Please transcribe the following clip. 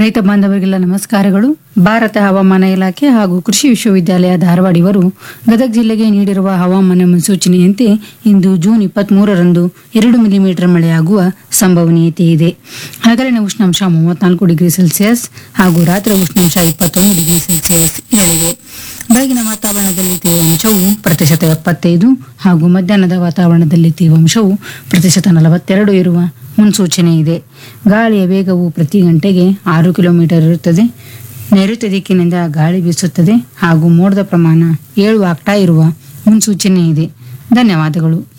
ರೈತ ಬಾಂಧವರಿಗೆಲ್ಲ ನಮಸ್ಕಾರಗಳು ಭಾರತ ಹವಾಮಾನ ಇಲಾಖೆ ಹಾಗೂ ಕೃಷಿ ವಿಶ್ವವಿದ್ಯಾಲಯ ಧಾರವಾಡ ಇವರು ಗದಗ ಜಿಲ್ಲೆಗೆ ನೀಡಿರುವ ಹವಾಮಾನ ಮುನ್ಸೂಚನೆಯಂತೆ ಇಂದು ಜೂನ್ ಇಪ್ಪತ್ಮೂರರಂದು ಎರಡು ಮಿಲಿಮೀಟರ್ ಮಳೆಯಾಗುವ ಸಂಭವನೀಯತೆ ಇದೆ ಹಗಲಿನ ಉಷ್ಣಾಂಶ ಮೂವತ್ನಾಲ್ಕು ಡಿಗ್ರಿ ಸೆಲ್ಸಿಯಸ್ ಹಾಗೂ ರಾತ್ರಿ ಉಷ್ಣಾಂಶ ಇಪ್ಪತ್ತೊಂದು ಡಿಗ್ರಿ ಸೆಲ್ಸಿಯಸ್ ಇರಲಿವೆ ಬೆಳಗಿನ ವಾತಾವರಣದಲ್ಲಿ ತೇವಾಂಶವು ಪ್ರತಿಶತ ಎಪ್ಪತ್ತೈದು ಹಾಗೂ ಮಧ್ಯಾಹ್ನದ ವಾತಾವರಣದಲ್ಲಿ ತೇವಾಂಶವು ಪ್ರತಿಶತ ನಲವತ್ತೆರಡು ಇರುವ ಮುನ್ಸೂಚನೆ ಇದೆ ಗಾಳಿಯ ವೇಗವು ಪ್ರತಿ ಗಂಟೆಗೆ ಆರು ಕಿಲೋಮೀಟರ್ ಇರುತ್ತದೆ ನೈಋತ್ಯ ದಿಕ್ಕಿನಿಂದ ಗಾಳಿ ಬೀಸುತ್ತದೆ ಹಾಗೂ ಮೋಡದ ಪ್ರಮಾಣ ಏಳು ಆಗ್ತಾ ಇರುವ ಮುನ್ಸೂಚನೆ ಇದೆ ಧನ್ಯವಾದಗಳು